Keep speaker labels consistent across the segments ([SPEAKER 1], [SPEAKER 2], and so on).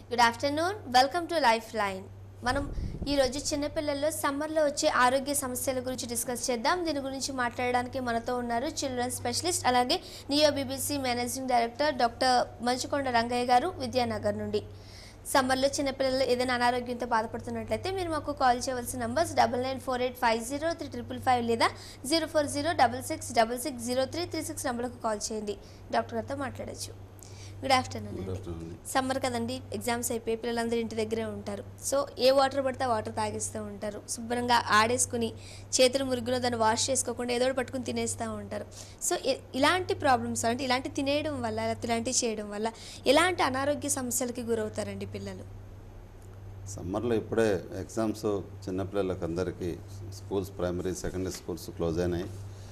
[SPEAKER 1] Good afternoon welcome to life line మనం ఈరోజు చిన్నపిల్లల్లో సమ్మర్లో వచ్చే ఆరోగ్య సమస్యల గురించి డిస్కస్ చేద్దాం దీని గురించి మాట్లాడడానికి మనతో ఉన్నారు చిల్డ్రన్ స్పెషలిస్ట్ అలాగే neo BBC managing director doctor Manchukonda Rangayya garu Vidyanagar నుండి సమ్మర్లో చిన్నపిల్లలు ఏదైనా అనారోగ్యంతో బాధపడుతున్నట్లయితే మీరు మాకు కాల్ చేయవలసిన numbers double nine four eight five zero three triple five లేదా zero four zero double six double six zero three three six నెంబర్కి కాల్ చేయండి డాక్టర్ గారితో మాట్లాడచ్చు గుడ్ ఆఫ్టర్నూన్
[SPEAKER 2] గుడ్
[SPEAKER 1] అండి
[SPEAKER 2] ఆఫ్టర్నూన్
[SPEAKER 1] సమ్మర్ కదండి ఎగ్జామ్స్ అయిపోయి పిల్లలందరూ ఇంటి దగ్గరే ఉంటారు సో ఏ వాటర్ పడితే ఆ వాటర్ తాగిస్తూ ఉంటారు శుభ్రంగా ఆడేసుకుని చేతులు మురుగులో దాన్ని వాష్ చేసుకోకుండా ఏదో ఒకటి పట్టుకుని తినేస్తూ ఉంటారు సో ఇ- ఇలాంటి ప్రాబ్లమ్స్ అంటే ఇలాంటి తినేయడం వల్ల లేకపోతే ఇలాంటివి చేయడం వల్ల ఎలాంటి అనారోగ్య సమస్యలకి గురవుతారండి పిల్లలు
[SPEAKER 2] సమ్మర్లో ఇప్పుడే ఎగ్జామ్స్ చిన్నపిల్లలకు అందరికీ schools primary secondary schools close అయినాయి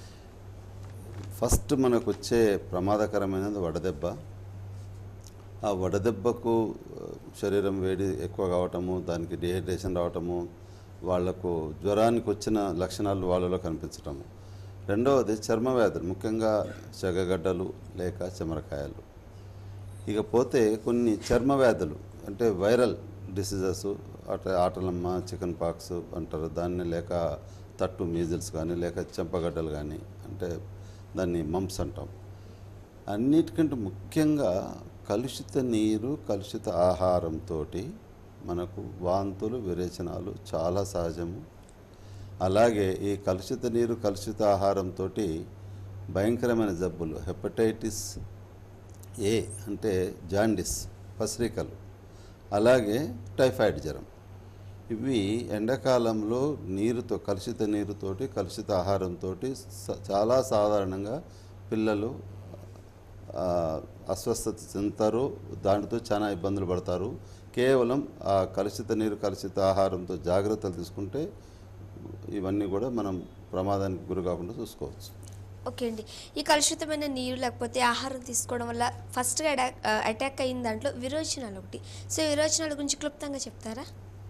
[SPEAKER 2] ఫస్ట్ మనకు వచ్చే ప్రమాదకరమైనది వడదెబ్బ ఆ వడదెబ్బకు ఆ, శరీరం వేడి ఎక్కువ కావటము దానికి డిహైడ్రేషన్ రావటము వాళ్లకు జ్వరానికి వచ్చిన లక్షణాలు వాళ్ళలో కనిపించటము రెండవది చర్మ వ్యాధులు ముఖ్యంగా చెగగడ్డలు లేక చెమరకాయలు ఇకపోతే కొన్ని చర్మ వ్యాధులు అంటే వైరల్ డిసీజెస్ అట ఆటలమ్మ చికెన్ పాక్స్ అంటారు దాన్ని లేక తట్టు మీజిల్స్ కానీ లేక చెంపగడ్డలు కానీ అంటే దాన్ని మంప్స్ అంటాం అన్నిటికంటే ముఖ్యంగా కలుషిత నీరు కలుషిత ఆహారంతో మనకు వాంతులు విరేచనాలు చాలా సహజము అలాగే ఈ కలుషిత నీరు కలుషిత ఆహారంతో భయంకరమైన జబ్బులు హెపటైటిస్ ఏ అంటే జాండిస్ పసిరికలు అలాగే టైఫాయిడ్ జ్వరం ఇవి ఎండాకాలంలో నీరుతో కలుషిత నీరుతోటి కలుషిత ఆహారంతో చాలా సాధారణంగా పిల్లలు ఆ, అస్వస్థత చెందుతారు దానితో చాలా ఇబ్బందులు పడతారు కేవలం ఆ కలుషిత నీరు కలుషిత ఆహారంతో జాగ్రత్తలు తీసుకుంటే ఇవన్నీ కూడా మనం ప్రమాదానికి గురి కాకుండా చూసుకోవచ్చు
[SPEAKER 1] ఓకే అండి ఈ కలుషితమైన నీరు లేకపోతే ఆహారం తీసుకోవడం వల్ల ఫస్ట్గా అటాక్ అటాక్ అయిన దాంట్లో విరోచనాలు ఒకటి సో ఈ విరోచనాల గురించి క్లుప్తంగా చెప్తారా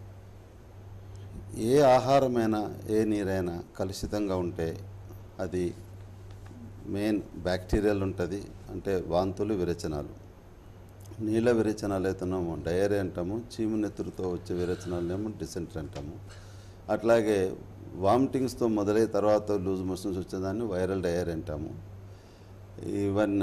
[SPEAKER 2] ఏ ఆహారమైనా ఏ నీరైనా కలుషితంగా ఉంటే అది మెయిన్ బ్యాక్టీరియల్ ఉంటుంది అంటే వాంతులు విరేచనాలు నీళ్ళ విరేచనాలు అయితేనేమో డయరీ అంటాము చీము నెత్తురుతో వచ్చే విరేచనాలనేమో డిసెంట్రీ అంటాము అట్లాగే వామిటింగ్స్తో మొదలై తర్వాత లూజ్ మోషన్స్ వచ్చేదాన్ని వైరల్ డయరీ అంటాము ఈవెన్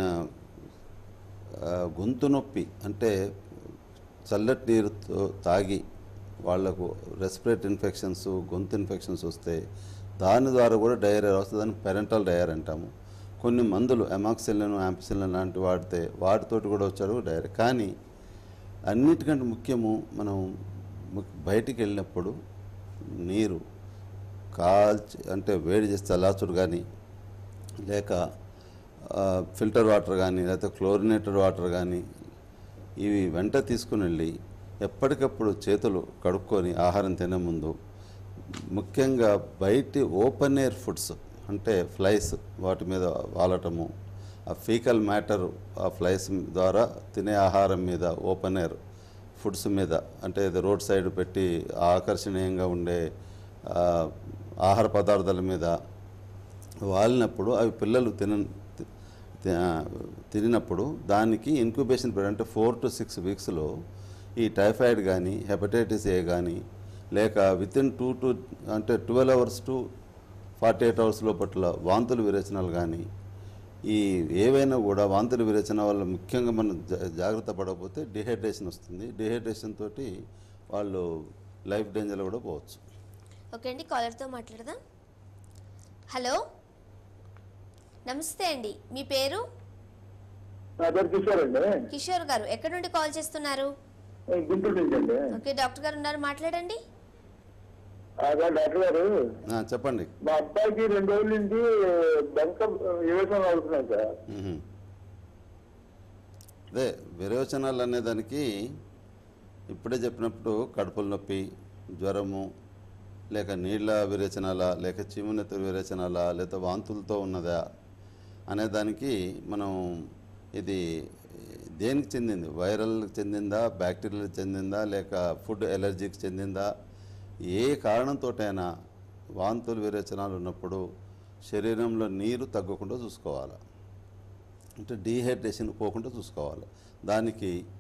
[SPEAKER 2] ఆ, గొంతు నొప్పి అంటే చల్లటి నీరుతో తాగి వాళ్లకు రెస్పిరేటరీ ఇన్ఫెక్షన్స్ గొంతు ఇన్ఫెక్షన్స్ వస్తే దాని ద్వారా కూడా డయేరియా వస్తుంది దాన్ని పెరెంటల్ డయర్ అంటాము కొన్ని మందులు ఎమాక్సిలిన్ యాంపిసిలిన్ లాంటి వాడితే వాటితోటి కూడా వచ్చాడు డయర్ కానీ అన్నిటికంటే ముఖ్యము మనం ము- బయటికి వెళ్ళినప్పుడు నీరు కాల్చి అంటే వేడి చేసి చల్లార్చుడు కానీ లేక ఆ, ఫిల్టర్ వాటర్ కానీ లేకపోతే క్లోరినేటెడ్ వాటర్ కానీ ఇవి వెంట తీసుకుని వెళ్ళి ఎప్పటికప్పుడు చేతులు కడుక్కొని ఆహారం తినే ముందు ముఖ్యంగా బయటి ఓపెన్ ఎయిర్ ఫుడ్స్ అంటే ఫ్లైస్ వాటి మీద వాలటము ఆ ఫీకల్ మ్యాటర్ ఆ ఫ్లైస్ ద్వారా తినే ఆహారం మీద ఓపెన్ ఎయిర్ ఫుడ్స్ మీద అంటే ఇది రోడ్ సైడ్ పెట్టి ఆకర్షణీయంగా ఉండే ఆ, ఆహార పదార్థాల మీద వాలినప్పుడు అవి పిల్లలు తిన తి- తి- ఆ, తినినప్పుడు దానికి ఇంక్యుబేషన్ పీరియడ్ అంటే ఫోర్ టు సిక్స్ వీక్స్లో ఈ టైఫాయిడ్ కానీ హెపటైటిస్ ఏ కానీ లేక విత్ ఇన్ టూ టు అంటే twelve hours to forty eight hours లోపట్ల వాంతులు విరేచనాలు కానీ ఈ ఏవైనా కూడా వాంతులు విరేచన వల్ల ముఖ్యంగా మనం జా- జాగ్రత్త పడకపోతే డిహైడ్రేషన్ వస్తుంది డిహైడ్రేషన్ తోటి వాళ్ళు లైఫ్ డేంజర్లో కూడా పోవచ్చు
[SPEAKER 1] ఓకే అండి కాలర్తో మాట్లాడదాం హలో నమస్తే అండి మీ పేరు
[SPEAKER 3] నా పేరు కిషోర్ అండి
[SPEAKER 1] కిషోర్ గారు ఎక్కడి నుండి కాల్ చేస్తున్నారు
[SPEAKER 3] ఏ, గుంటూరు నుంచి అండి
[SPEAKER 1] ఓకే డాక్టర్ గారు ఉన్నారు మాట్లాడండి
[SPEAKER 3] అదే డాక్టర్ గారు
[SPEAKER 2] ఆ, చెప్పండి
[SPEAKER 3] మా అబ్బాయికి రెండు రోజుల నుంచి బంక యువసం అవుతున్నాయి సార్
[SPEAKER 2] మ్మ్. అదే విరోచనాలు అనే దానికి ఇప్పుడే చెప్పినప్పుడు కడుపుల నొప్పి జ్వరము లేక నీళ్ళ విరేచనాల లేక చీమునెత్తురు విరేచనాల లేక వాంతులతో ఉన్నదా అనే దానికి మనం ఇది దేనికి చెందింది వైరల్కి చెందిందా బ్యాక్టీరియాలకు చెందిందా లేక ఫుడ్ ఎలర్జీకి చెందిందా ఏ కారణంతోటైనా వాంతులు విరేచనాలు ఉన్నప్పుడు శరీరంలో నీరు తగ్గకుండా చూసుకోవాలి అంటే డీహైడ్రేషన్ పోకుండా చూసుకోవాలి దానికి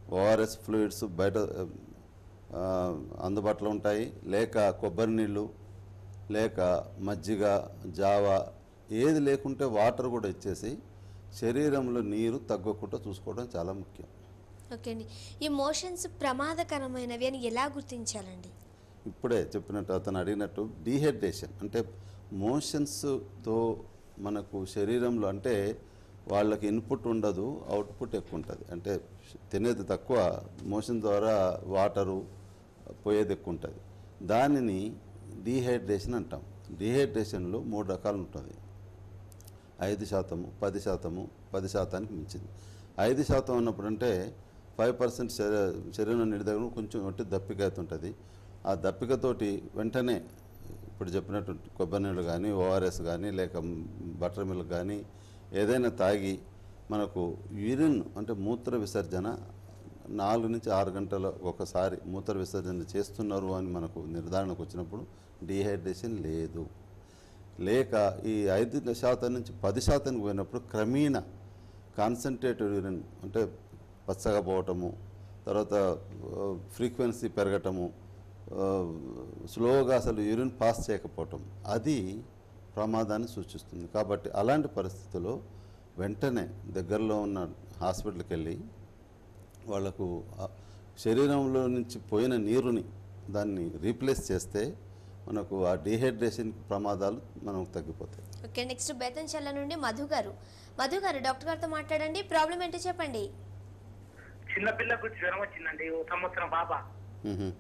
[SPEAKER 2] ఓఆర్ఎస్ ఫ్లూయిడ్స్ బయట ఆ, అందుబాటులో ఉంటాయి లేక కొబ్బరి నీళ్ళు లేక మజ్జిగ జావా ఏది లేకుంటే వాటర్ కూడా ఇచ్చేసి శరీరంలో నీరు తగ్గకుండా చూసుకోవడం చాలా ముఖ్యం
[SPEAKER 1] ఓకే అండి ఈ మోషన్స్ ప్రమాదకరమైనవి అని ఎలా గుర్తించాలండి
[SPEAKER 2] ఇప్పుడే చెప్పినట్టు అతను అడిగినట్టు డీహైడ్రేషన్ అంటే మోషన్స్తో మనకు శరీరంలో అంటే వాళ్ళకి ఇన్పుట్ ఉండదు అవుట్పుట్ ఎక్కువ ఉంటుంది అంటే తినేది తక్కువ మోషన్ ద్వారా వాటరు పోయేది ఎక్కువ ఉంటుంది దానిని డీహైడ్రేషన్ అంటాం డీహైడ్రేషన్లో మూడు రకాలు ఉంటుంది ఐదు శాతము పది శాతము పది శాతానికి మించింది ఐదు శాతం ఉన్నప్పుడు అంటే ఫైవ్ పర్సెంట్ శరీరం నీటి దగ్గర కొంచెం ఒట్టి దప్పిక అవుతుంటుంది ఆ దప్పికతోటి వెంటనే ఇప్పుడు చెప్పినట్టు కొబ్బరి నీళ్ళు కానీ ఓఆర్ఎస్ కానీ లేక బటర్ మిల్క్ కానీ ఏదైనా తాగి మనకు యూరిన్ అంటే మూత్ర విసర్జన నాలుగు నుంచి ఆరు గంటల ఒకసారి మూత్ర విసర్జన చేస్తున్నారు అని మనకు నిర్ధారణకు వచ్చినప్పుడు డీహైడ్రేషన్ లేదు లేక ఈ ఐదు శాతం నుంచి పది శాతానికి పోయినప్పుడు క్రమేణా కాన్సన్ట్రేటెడ్ యూరిన్ అంటే పచ్చగా పోవటము తర్వాత ఫ్రీక్వెన్సీ పెరగటము ఆ, స్లోగా అసలు యూరిన్ పాస్ చేయకపోవటం అది ప్రమాదాన్ని సూచిస్తుంది కాబట్టి అలాంటి పరిస్థితుల్లో వెంటనే దగ్గరలో ఉన్న హాస్పిటల్కి వెళ్ళి వాళ్ళకు ఆ శరీరంలో నుంచి పోయిన నీరుని దాన్ని రీప్లేస్ చేస్తే మనకు ఆ డీహైడ్రేషన్ ప్రమాదాలు మనకు తగ్గిపోతాయి
[SPEAKER 1] ఓకే నెక్స్ట్ బేతంచెల్ల నుండి మధు గారు మధు గారు డాక్టర్ గారితో మాట్లాడండి ప్రాబ్లం ఏంటో చెప్పండి
[SPEAKER 4] చిన్నపిల్లకు జ్వరం వచ్చిందండి ఓ సంవత్సరం పాప
[SPEAKER 2] మ్హూ.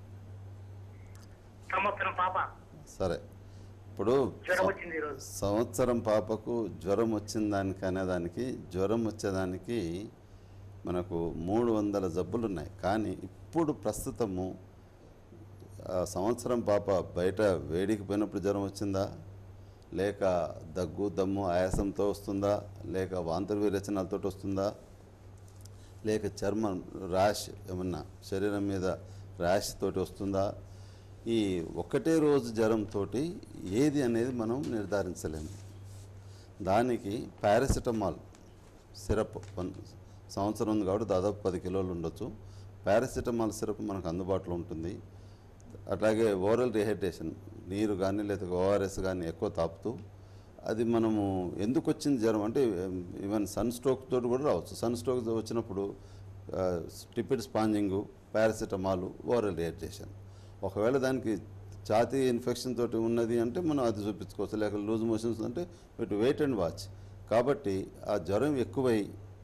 [SPEAKER 4] సంవత్సరం పాప
[SPEAKER 2] సరే ఇప్పుడు
[SPEAKER 4] జ్వరం వచ్చింది ఈరోజు
[SPEAKER 2] సంవత్సరం పాపకు జ్వరం వచ్చిన దానికి అనేదానికి జ్వరం వచ్చేదానికి మనకు మూడు వందల జబ్బులు ఉన్నాయి కానీ ఇప్పుడు ప్రస్తుతము ఆ సంవత్సరం పాప బయట వేడికి పోయినప్పుడు జ్వరం వచ్చిందా లేక దగ్గు దమ్ము ఆయాసంతో వస్తుందా లేక వాంతులు విరేచనాలతో వస్తుందా లేక చర్మం ర్యాష్ ఏమన్నా శరీరం మీద ర్యాష్ తోటి వస్తుందా ఈ ఒకటే రోజు జ్వరంతో ఏది అనేది మనం నిర్ధారించలేము దానికి పారాసిటమాల్ సిరప్ వన్ సంవత్సరం ఉంది కాబట్టి దాదాపు పది కిలోలు ఉండొచ్చు పారాసిటమాల్ సిరప్ మనకు అందుబాటులో ఉంటుంది అట్లాగే ఓరల్ రిహైడ్రేషన్ నీరు కానీ లేదా ఓఆర్ఎస్ కానీ ఎక్కువ తాపుతూ అది మనము ఎందుకు వచ్చింది జ్వరం అంటే ఈవెన్ సన్ స్ట్రోక్ తోటి కూడా రావచ్చు సన్ స్ట్రోక్ వచ్చినప్పుడు tepid sponging paracetamol oral rehydration ఒకవేళ దానికి ఛాతీ ఇన్ఫెక్షన్ తోటి ఉన్నది అంటే మనం అది చూపించుకోవచ్చు లేక లూజ్ మోషన్స్ అంటే వీటి వెయిట్ అండ్ వాచ్ కాబట్టి ఆ జ్వరం ఎక్కువై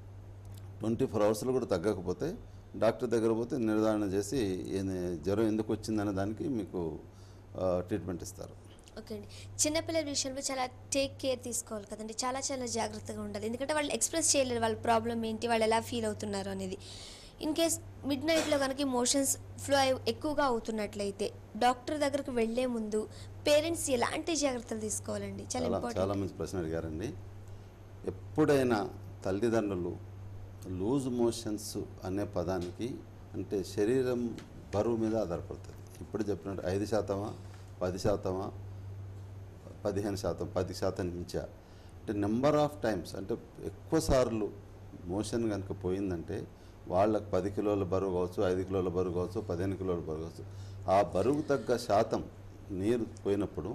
[SPEAKER 2] ట్వంటీ ఫోర్ అవర్స్లో కూడా తగ్గకపోతే డాక్టర్ దగ్గర పోతే నిర్ధారణ చేసి ఏంది- జ్వరం ఎందుకు వచ్చిందనే దానికి మీకు ఆ, ట్రీట్మెంట్ ఇస్తారు
[SPEAKER 1] ఓకే అండి చిన్నపిల్లల విషయంలో చాలా టేక్ కేర్ తీసుకోవాలి కదండి చాలా చాలా జాగ్రత్తగా ఉండాలి ఎందుకంటే వాళ్ళు ఎక్స్ప్రెస్ చేయలేరు వాళ్ళ ప్రాబ్లం ఏంటి వాళ్ళు ఎలా ఫీల్ అవుతున్నారు అనేది ఇన్ కేస్ మిడ్ నైట్లో కనుక మోషన్స్ ఫ్లో ఎక్కువగా అవుతున్నట్లయితే డాక్టర్ దగ్గరకు వెళ్ళే ముందు పేరెంట్స్ ఎలాంటి జాగ్రత్తలు తీసుకోవాలండి చాలా
[SPEAKER 2] చాలా చాలా
[SPEAKER 1] ఇంపార్టెంట్
[SPEAKER 2] మంచి ప్రశ్న అడిగారండి ఎప్పుడైనా తల్లిదండ్రులు లూజ్ మోషన్స్ అనే పదానికి అంటే శరీరం బరువు మీద ఆధారపడుతుంది ఇప్పుడు చెప్పినట్టు ఐదు శాతమా పది శాతమా పదిహేను శాతం పది శాతం మించా అంటే నెంబర్ ఆఫ్ టైమ్స్ అంటే ఎక్కువ సార్లు మోషన్ కనుక పోయిందంటే వాళ్ళకి పది కిలోల బరువు కావచ్చు ఐదు కిలోల బరువు కావచ్చు పదిహేను కిలోల బరువు కావచ్చు ఆ బరువు తగ్గ శాతం నీరు పోయినప్పుడు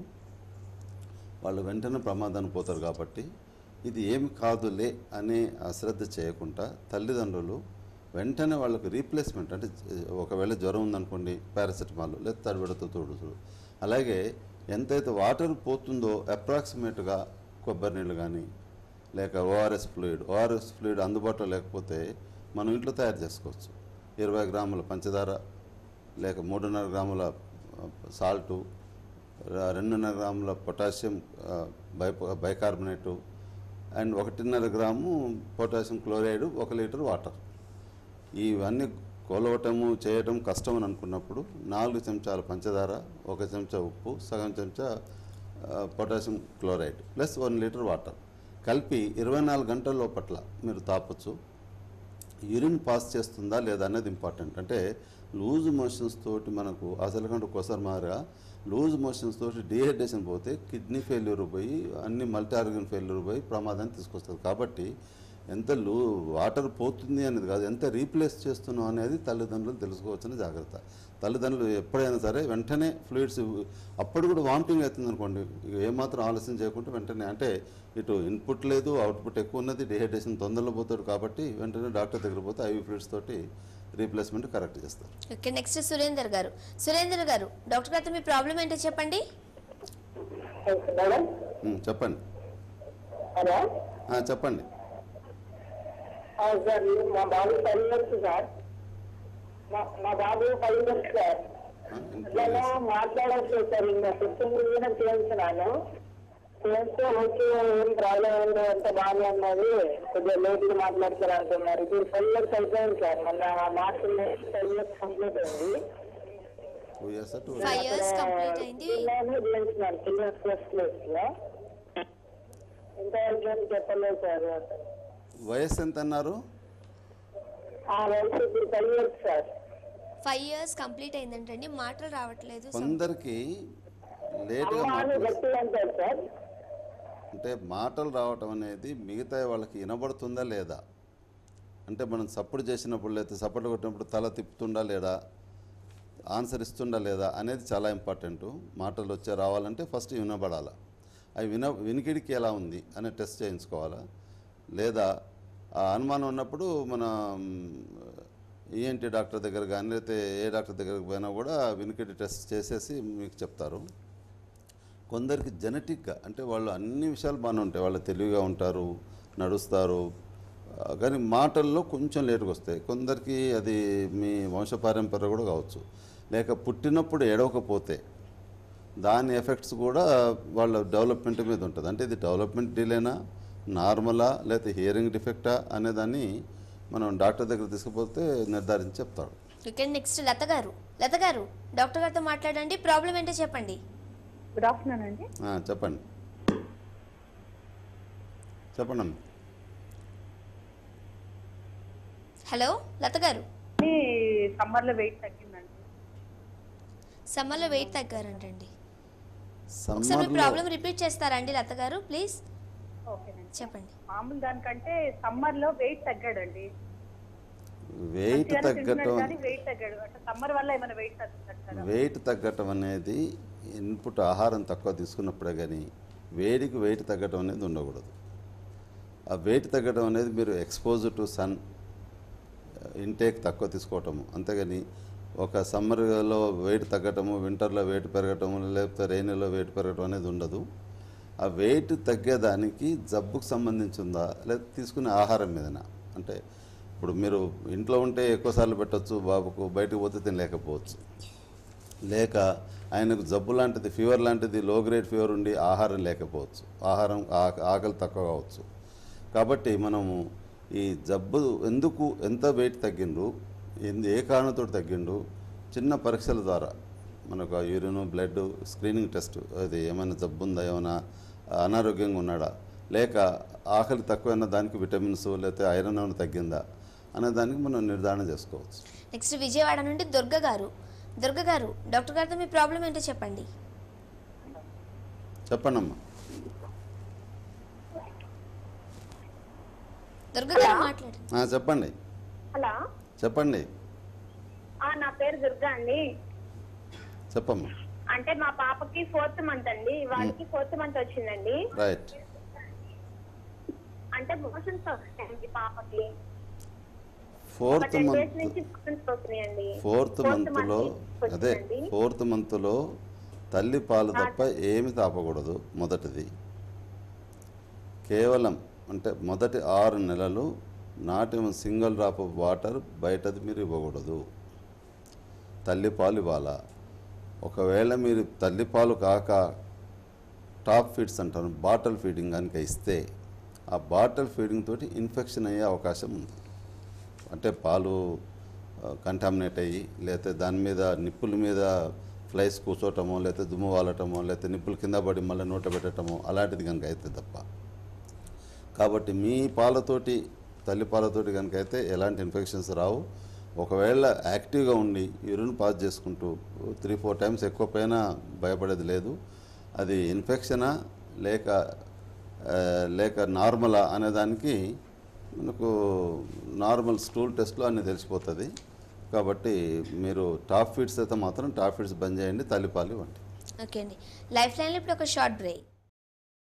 [SPEAKER 2] వాళ్ళు వెంటనే ప్రమాదానికి పోతారు కాబట్టి ఇది ఏమి కాదులే అనే అశ్రద్ధ చేయకుండా తల్లిదండ్రులు వెంటనే వాళ్ళకి రీప్లేస్మెంట్ అంటే ఒకవేళ జ్వరం ఉందనుకోండి పారాసిటమాల్ లేదా తడిబెడతో తోడుచుడు అలాగే ఎంతైతే వాటర్ పోతుందో అప్రాక్సిమేట్గా కొబ్బరి నీళ్ళు కానీ లేక ఓఆర్ఎస్ ఫ్లూయిడ్ ఓఆర్ఎస్ ఫ్లూయిడ్ అందుబాటులో లేకపోతే మనం ఇంట్లో తయారు చేసుకోవచ్చు ఇరవై గ్రాముల పంచదార లేక మూడున్నర గ్రాముల సాల్టు ర- రెండున్నర గ్రాముల పొటాషియం ఆ, బై బైకార్బోనేటు అండ్ ఒకటిన్నర గ్రాము పొటాషియం క్లోరైడ్ ఒక లీటర్ వాటర్ ఇవన్నీ కొలవటము చేయటం కష్టం అని అనుకున్నప్పుడు నాలుగు చెంచాల పంచదార ఒక చెంచా ఉప్పు సగం చెంచా ఆ, potassium chloride plus one litre water కలిపి ఇరవై నాలుగు గంటల లోపట్ల మీరు తాపొచ్చు యూరిన్ పాస్ చేస్తుందా లేదా అనేది ఇంపార్టెంట్ అంటే లూజ్ మోషన్స్ తోటి మనకు అసలు కంటే ఒకసారి మారా లూజ్ మోషన్స్ తోటి డీహైడ్రేషన్ పోతే కిడ్నీ ఫెయిల్యూర్ పోయి అన్ని మల్టీ ఆర్గన్ ఫెయిల్యూర్ పోయి ప్రమాదాన్ని తీసుకొస్తుంది కాబట్టి ఎంత లూ వాటర్ పోతుంది అనేది కాదు ఎంత రీప్లేస్ చేస్తున్నాం అనేది తల్లిదండ్రులు తెలుసుకోవాల్సిన జాగ్రత్త తల్లిదండ్రులు ఎప్పుడైనా సరే వెంటనే ఫ్లూయిడ్స్ అప్పుడు కూడా వామిటింగ్ అవుతుంది అనుకోండి ఇక ఏమాత్రం ఆలస్యం చేయకుండా వెంటనే అంటే ఇటు ఇన్పుట్ లేదు అవుట్పుట్ ఎక్కువ ఉన్నది డిహైడ్రేషన్ తొందరలో పోతాడు కాబట్టి వెంటనే డాక్టర్ దగ్గర పోతే ఐవి ఫ్లూయిడ్స్ తోటి రీప్లేస్మెంట్ కరెక్ట్ చేస్తారు
[SPEAKER 1] ఓకే నెక్స్ట్ సురేందర్ గారు సురేందర్ గారు డాక్టర్ గారితో మీ ప్రాబ్లం ఏంటో చెప్పండి
[SPEAKER 3] మేడం
[SPEAKER 2] ఉమ్, చెప్పండి
[SPEAKER 3] హలో
[SPEAKER 2] ఆ, చెప్పండి
[SPEAKER 3] ఆ, సార్ మా బాబు ఫైవ్ ఇయర్స్ సార్ మా మా బాబు ఫైవ్ ఇయర్స్ సార్
[SPEAKER 2] ఆ,
[SPEAKER 3] నేను మాట్లాడట్లేదు సార్ ఇంకా సిస్టమ్ మీద చేయించినాను చేస్తే ఓకే ఏం ప్రాబ్లం ఉంది అంత బాగానే ఉన్నది కొద్దిగా లేట్గా మాట్లాడతారు అంటున్నారు ఇప్పుడు ఫైవ్ ఇయర్స్ అయిపోయింది సార్ మొన్న మార్చ్ ఫైవ్ ఇయర్స్ కంప్లీట్ అయింది
[SPEAKER 2] two years two
[SPEAKER 1] five years complete అయింది
[SPEAKER 3] నేను చేయించినాను చిల్డ్రన్స్ ఫస్ట్ క్లాస్ లో ఇంతవరకు ఏం చెప్పలేదు సార్
[SPEAKER 2] వయస్సు ఎంత అన్నారు
[SPEAKER 3] ఆ వయసు ఇప్పుడు five years sir
[SPEAKER 1] five years complete అయిందంటండి మాటలు రావట్లేదు
[SPEAKER 2] కొందరికి లేట్గా
[SPEAKER 3] అమ్మ అని
[SPEAKER 2] మాట్లాడు
[SPEAKER 3] గట్టిగా అంటారు సార్
[SPEAKER 2] అంటే మాటలు రావటం అనేది మిగతా వాళ్ళకి వినబడుతుందా లేదా అంటే మనం సప్పుడు చేసినప్పుడు లేదా సపోర్ట్ కొట్టినప్పుడు తల తిప్పుతుండా లేదా ఆన్సర్ ఇస్తుండా లేదా అనేది చాలా ఇంపార్టెంట్ మాటలు వచ్చే రావాలంటే ఫస్ట్ వినబడాలి అవి విన వినికిడికి ఎలా ఉంది అనే టెస్ట్ చేయించుకోవాలా లేదా ఆ అనుమానం ఉన్నప్పుడు మన ఈఎన్టీ డాక్టర్ దగ్గర కానీ లేకపోతే ఏ డాక్టర్ దగ్గరకు పోయినా కూడా వినికిడి టెస్ట్ చేసేసి మీకు చెప్తారు కొందరికి జెనెటిక్గా అంటే వాళ్ళు అన్ని విషయాలు బాగానే ఉంటాయి వాళ్ళు తెలివిగా ఉంటారు నడుస్తారు ఆ, కానీ మాటల్లో కొంచెం లేటుగా వస్తాయి కొందరికి అది మీ వంశపారంపర్య కూడా కావచ్చు లేక పుట్టినప్పుడు ఎడవకపోతే దాని ఎఫెక్ట్స్ కూడా వాళ్ళ డెవలప్మెంట్ మీద ఉంటుంది అంటే ఇది డెవలప్మెంట్ డిలేనా నార్మలా లేకపోతే హియరింగ్ డిఫెక్టా అనేదాన్ని మనం డాక్టర్ దగ్గర తీసుకుపోతే నిర్ధారించి చెప్తాడు
[SPEAKER 1] ఓకే నెక్స్ట్ లత గారు లత గారు డాక్టర్ గారితో మాట్లాడండి ప్రాబ్లం ఏంటో చెప్పండి
[SPEAKER 5] గుడ్ ఆఫ్టర్నూన్ అండి
[SPEAKER 2] ఆ, చెప్పండి చెప్పండి అమ్మ
[SPEAKER 1] హలో లత గారు
[SPEAKER 5] సమ్మర్ లో వెయిట్ తగ్గిందండి
[SPEAKER 1] సమ్మర్లో వెయిట్ తగ్గారంటండి ఒకసారి మీ
[SPEAKER 2] సమ్మర్లో
[SPEAKER 1] ప్రాబ్లం రిపీట్ చేస్తారా అండి లత గారు ప్లీజ్
[SPEAKER 5] ఓకేనండి
[SPEAKER 1] చెప్పండి
[SPEAKER 5] మామూలు దానికంటే సమ్మర్ లో వెయిట్ తగ్గాడండి
[SPEAKER 2] వెయిట్
[SPEAKER 5] మంచిగానే తింటున్నాడు
[SPEAKER 2] తగ్గటం
[SPEAKER 5] కానీ వెయిట్ తగ్గాడు అంటే సమ్మర్ వల్ల ఏమైనా వెయిట్ తగ్గుతుంటారా
[SPEAKER 2] వెయిట్ తగ్గటం అనేది ఇన్పుట్ ఆహారం తక్కువ తీసుకున్నప్పుడే కానీ వేడికి వెయిట్ తగ్గటం అనేది ఉండకూడదు ఆ వెయిట్ తగ్గడం అనేది మీరు ఎక్స్పోజ్ టు సన్ ఇంటేక్ తక్కువ తీసుకోవటము అంతేగాని ఒక సమ్మర్లో వెయిట్ తగ్గటము వింటర్లో వెయిట్ పెరగటము లేకపోతే రైన్లో వెయిట్ పెరగటం అనేది ఉండదు ఆ వెయిట్ తగ్గేదానికి జబ్బుకు సంబంధించి ఉందా లేదా తీసుకునే ఆహారం మీదనా అంటే ఇప్పుడు మీరు ఇంట్లో ఉంటే ఎక్కువసార్లు పెట్టొచ్చు బాబుకు బయటకు పోతే తినలేకపోవచ్చు లేక ఆయనకు జబ్బు లాంటిది ఫీవర్ లాంటిది లో గ్రేడ్ ఫీవర్ ఉండి ఆహారం లేకపోవచ్చు ఆహారం ఆ- ఆకలి తక్కువ కావచ్చు కాబట్టి మనము ఈ జబ్బు ఎందుకు ఎంత వెయిట్ తగ్గిండు ఎందు ఏ కారణంతో తగ్గిండు చిన్న పరీక్షల ద్వారా మనకు యూరిన్ బ్లడ్ స్క్రీనింగ్ టెస్ట్ అది ఏమైనా జబ్బు ఉందా ఏమైనా అనారోగ్యంగా ఉన్నాడా లేక ఆకలి తక్కువైన దానికి విటమిన్స్ లేకపోతే ఐరన్ ఏమైనా తగ్గిందా అనే దానికి మనం నిర్ధారణ చేసుకోవచ్చు
[SPEAKER 1] నెక్స్ట్ విజయవాడ నుండి దుర్గ గారు దుర్గ గారు డాక్టర్ గారితో మీ ప్రాబ్లం ఏంటో చెప్పండి
[SPEAKER 2] చెప్పండి అమ్మా
[SPEAKER 1] దుర్గ గారు మాట్లాడండి
[SPEAKER 2] ఆ, చెప్పండి
[SPEAKER 5] హలో
[SPEAKER 2] చెప్పండి
[SPEAKER 5] ఆ, నా పేరు దుర్గా అండి
[SPEAKER 2] చెప్పమ్మా
[SPEAKER 5] అంటే మా పాపకి ఫోర్త్ మంత్ అండి వాళ్ళకి ఫోర్త్ మంత్ వచ్చిందండి
[SPEAKER 2] రైట్
[SPEAKER 5] అంటే మోషన్స్ వస్తున్నాయండి పాపకి ఒక
[SPEAKER 2] ఫోర్త్
[SPEAKER 5] టెన్ డేస్
[SPEAKER 2] మంత్
[SPEAKER 5] నుంచి మోషన్స్ వస్తున్నాయండి
[SPEAKER 2] ఫోర్త్ మంత్లో అదే
[SPEAKER 5] వచ్చిందండి.
[SPEAKER 2] ఫోర్త్ మంత్లో తల్లి పాలు తప్ప ఏమి తాపకూడదు మొదటిది కేవలం అంటే మొదటి ఆరు నెలలు నాటి సింగిల్ డ్రాప్ ఆఫ్ వాటర్ బయటది మీరు ఇవ్వకూడదు తల్లి పాలు ఇవ్వాలా ఒకవేళ మీరు తల్లి పాలు కాక టాప్ ఫీడ్స్ అంటారు బాటిల్ ఫీడింగ్ కనుక ఇస్తే ఆ బాటిల్ ఫీడింగ్ తోటి ఇన్ఫెక్షన్ అయ్యే అవకాశం ఉంది అంటే పాలు కంటామినేట్ అయ్యి లేకపోతే దాని మీద నిప్పుల మీద ఫ్లైస్ కూర్చోటమో లేకపోతే దుమ్ము వాలటమో లేకపోతే నిప్పులు కింద పడి మళ్ళీ నోట పెట్టడమో అలాంటిది కనుక అయితే తప్ప కాబట్టి మీ పాలతోటి తల్లి పాలతోటి కనుక అయితే ఎలాంటి ఇన్ఫెక్షన్స్ రావు ఒకవేళ యాక్టివ్గా ఉండి యూరిన్ పాస్ చేసుకుంటూ త్రీ ఫోర్ టైమ్స్ ఎక్కువ పైన భయపడేది లేదు అది ఇన్ఫెక్షనా లేక ఆ, లేక నార్మలా అనేదానికి మనకు నార్మల్ స్టూల్ టెస్ట్లో అన్ని తెలిసిపోతుంది కాబట్టి మీరు టాప్ ఫీడ్స్ అయితే మాత్రం టాప్ ఫీడ్స్ బంద్ చేయండి తల్లిపాలు ఇవ్వండి
[SPEAKER 1] ఓకే అండి లైఫ్ లైన్లో ఇప్పుడు ఒక షార్ట్ బ్రేక్